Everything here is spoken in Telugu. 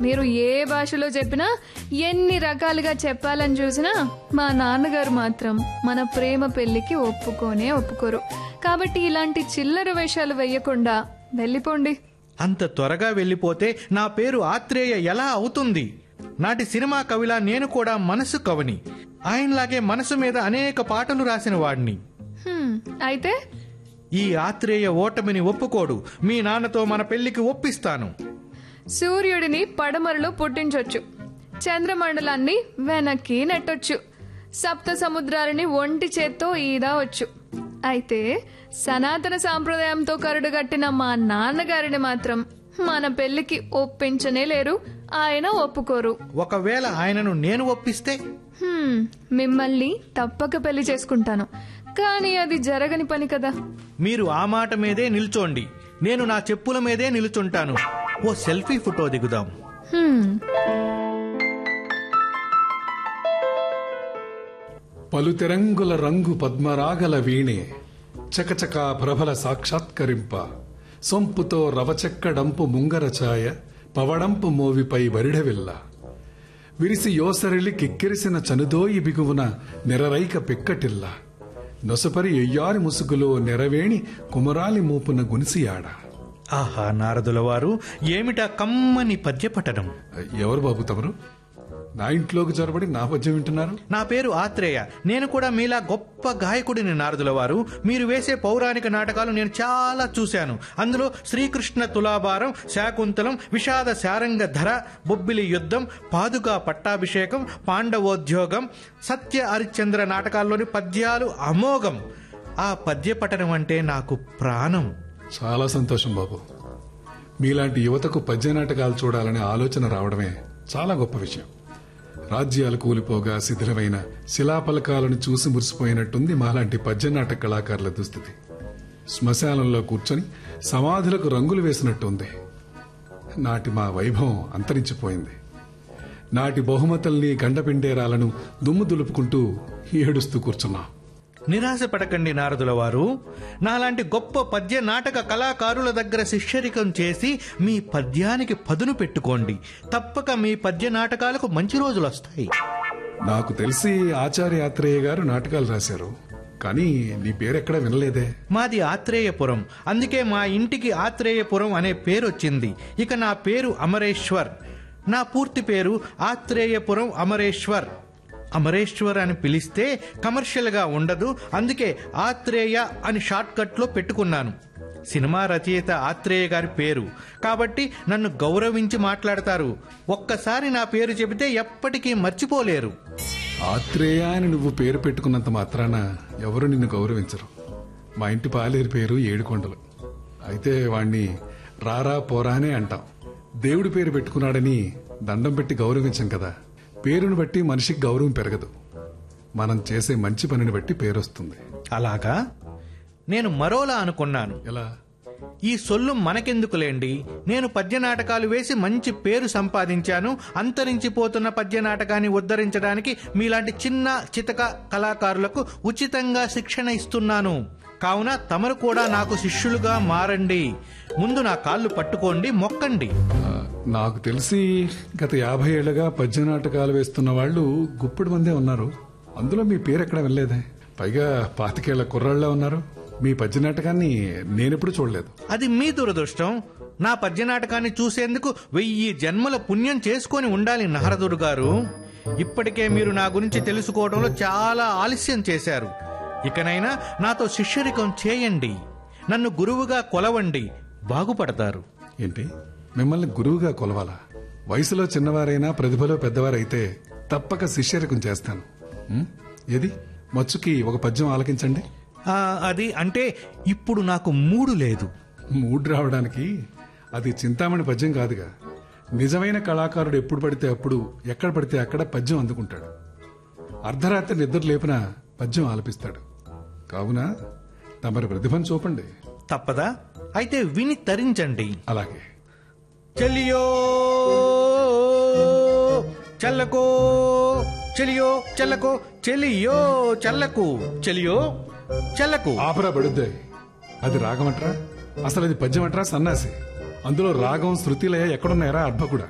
మీరు ఏ భాషలో చెప్పినా ఎన్ని రకాలుగా చెప్పాలని చూసినా మా నాన్నగారు మాత్రం మన ప్రేమ పెళ్లికి ఒప్పుకోనే ఒప్పుకోరు కాబట్టి ఇలాంటి చిల్లర వేషాలు వేయకుండా వెళ్ళిపోండి అంత త్వరగా వెళ్ళిపోతే నా పేరు ఆత్రేయ ఎలా అవుతుంది నాటి సినిమా కవిలా నేను కూడా మనసు కవిని ఆయనలాగే మనసు మీద అనేక పాటలు రాసిన వాడిని హ్మ్, అయితే ఈ ఆత్రేయ ఓటమిని ఒప్పుకోడు మీ నాన్నతో మన పెళ్లికి ఒప్పిస్తాను సూర్యుడిని పడమరలో పుట్టించొచ్చు చంద్రమండలాన్ని వెనక్కి నెట్టొచ్చు సప్త సముద్రాలని ఒంటి చేత్తో ఈదవచ్చు అయితే సనాతన సాంప్రదాయంతో కరుడుగట్టిన మా నాన్నగారిని మాత్రం మన పెళ్లికి ఒప్పించనే లేరు ఆయన ఒప్పుకోరు ఒకవేళ ఆయనను నేను ఒప్పిస్తే హ్మ్, మిమ్మల్ని తప్పక పెళ్లి చేసుకుంటాను కానీ అది జరగని పని కదా మీరు ఆ మాట మీదే నిల్చోండి నేను నా చెప్పుల మీదే నిలుచుంటాను ఓ సెల్ఫీ ఫోటో దిగుదాం హ్మ్, పలుతెరంగుల రంగు పద్మరాగల వీణే చకచకా ప్రభల సాక్షాత్కరింప సొంపుతో రవచెక్కడంపు ముంగర ఛాయ పవడంపు మోవిపై వరిడవిల్ల విరిసి యోసరిలి కిక్కిరిసిన చనుదోయి బిగువున నెరరైక పిక్కటిల్ల నొసపరి ఎయ్యారి ముసుగులో నెరవేణి కుమరాలి మూపున గునిసియాడ ఆహా నారదుల వారు ఏమిటా కమ్మని పద్యపఠనం ఎవరు బాబు తమరు నా ఇంట్లోకి జొరబడి నా పద్యం వింటున్నారు నా పేరు ఆత్రేయ నేను కూడా మీలా గొప్ప గాయకుడిని నారదుల వారు మీరు వేసే పౌరాణిక నాటకాలు నేను చాలా చూశాను అందులో శ్రీకృష్ణ తులాభారం శాకుంతలం విషాద శారంగ ధర బొబ్బిలి యుద్ధం పాదుకా పట్టాభిషేకం పాండవోద్యోగం సత్య హరిశ్చంద్ర నాటకాల్లోని పద్యాలు అమోఘం ఆ పద్య పఠనం అంటే నాకు ప్రాణం చాలా సంతోషం బాబు మీలాంటి యువతకు పద్య నాటకాలు చూడాలనే ఆలోచన రావడమే చాలా గొప్ప విషయం రాజ్యాలు కూలిపోగా శిథిలమైన శిలాపలకాలను చూసి మురిసిపోయినట్టుంది మాలాంటి పద్య నాటక కళాకారుల దుస్థితి శ్మశానంలో కూర్చొని సమాధులకు రంగులు వేసినట్టుంది నాటి మా వైభవం అంతరించిపోయింది నాటి బహుమతుల్ని గండపిండేరాలను దుమ్ము దులుపుకుంటూ ఏడుస్తూ కూర్చున్నాం నిరాశపడకండి నారదుల వారు నాలాంటి గొప్ప పద్య నాటక కళాకారుల దగ్గర శిష్యరికం చేసి మీ పద్యానికి పదును పెట్టుకోండి తప్పక మీ పద్య నాటకాలకు మంచి రోజులు వస్తాయి నాకు తెలిసి ఆచార్య ఆత్రేయ గారు నాటకాలు రాశారు కానీ నీ పేరెక్కడా వినలేదే మాది ఆత్రేయపురం అందుకే మా ఇంటికి ఆత్రేయపురం అనే పేరు వచ్చింది ఇక నా పేరు అమరేశ్వర్ నా పూర్తి పేరు ఆత్రేయపురం అమరేశ్వర్ అమరేశ్వర్ అని పిలిస్తే కమర్షియల్గా ఉండదు అందుకే ఆత్రేయ అని షార్ట్ కట్లో పెట్టుకున్నాను సినిమా రచయిత ఆత్రేయ గారి పేరు కాబట్టి నన్ను గౌరవించి మాట్లాడతారు ఒక్కసారి నా పేరు చెబితే ఎప్పటికీ మర్చిపోలేరు ఆత్రేయ అని నువ్వు పేరు పెట్టుకున్నంత మాత్రాన ఎవరు నిన్ను గౌరవించరు మా ఇంటి పాలేరు పేరు ఏడుకొండలు అయితే వాణ్ణి రారా పోరా అనే అంటాం దేవుడి పేరు పెట్టుకున్నాడని దండం పెట్టి గౌరవించం కదా పేరును బట్టి మనిషికి గౌరవం పెరగదు మనం చేసే మంచి పనిని బట్టి పేరు వస్తుంది అలాగా నేను మరోలా అనుకున్నాను ఎలా ఈ సొల్లు మనకెందుకులేండి నేను పద్య నాటకాలు వేసి మంచి పేరు సంపాదించాను అంతరించిపోతున్న పద్య నాటకాన్ని ఉద్ధరించడానికి మీలాంటి చిన్న చితక కళాకారులకు ఉచితంగా శిక్షణ ఇస్తున్నాను కావున తమరు కూడా నాకు శిష్యులుగా మారండి ముందు నా కాళ్ళు పట్టుకోండి మొక్కండి ఆ, నాకు తెలిసి గత యాభై ఏళ్లుగా పద్య నాటకాలు వేస్తున్న వాళ్ళు గుప్పిడి మందే ఉన్నారు అందులో మీ పేరు ఎక్కడ వెళ్ళలేదే పైగా పాతికేళ్ల కుర్రాళ్లే ఉన్నారు మీ పద్య నాటకాన్ని నేనెప్పుడు చూడలేదు అది మీ దురదృష్టం నా పద్య నాటకాన్ని చూసేందుకు వెయ్యి జన్మల పుణ్యం చేసుకొని ఉండాలి నారదుడు గారు ఇప్పటికే మీరు నా గురించి తెలుసుకోవడంలో చాలా ఆలస్యం చేశారు ఇకనైనా నాతో శిష్యరికం చేయండి నన్ను గురువుగా కొలవండి బాగుపడతారు ఏంటి మిమ్మల్ని గురువుగా కొలవాలా వయసులో చిన్నవారైనా ప్రతిభలో పెద్దవారైతే తప్పక శిష్యరికం చేస్తాను ఉం? ఏది మచ్చుకి ఒక పద్యం ఆలకించండి ఆ, అది అంటే ఇప్పుడు నాకు మూడు లేదు మూడ్ రావడానికి అది చింతామణి పద్యం కాదుగా నిజమైన కళాకారుడు ఎప్పుడు పడితే అప్పుడు ఎక్కడ పడితే అక్కడ పద్యం అందుకుంటాడు అర్ధరాత్రి నిద్ర లేపిన పద్యం ఆలపిస్తాడు కావున తమరి ప్రతిభను చూపండి తప్పదా అయితే విని తరించండి అలాగే చెలియో చల్లకో చెలియో చల్లకో చెలియో చల్లకు చెలియో చల్లకు ఆపరా పడుద్దాయి అది రాగమంటరా అసలు అది పద్యం అంటరా సన్నాసి అందులో రాగం శృతిలయ ఎక్కడున్నాయరా అర్భకుడా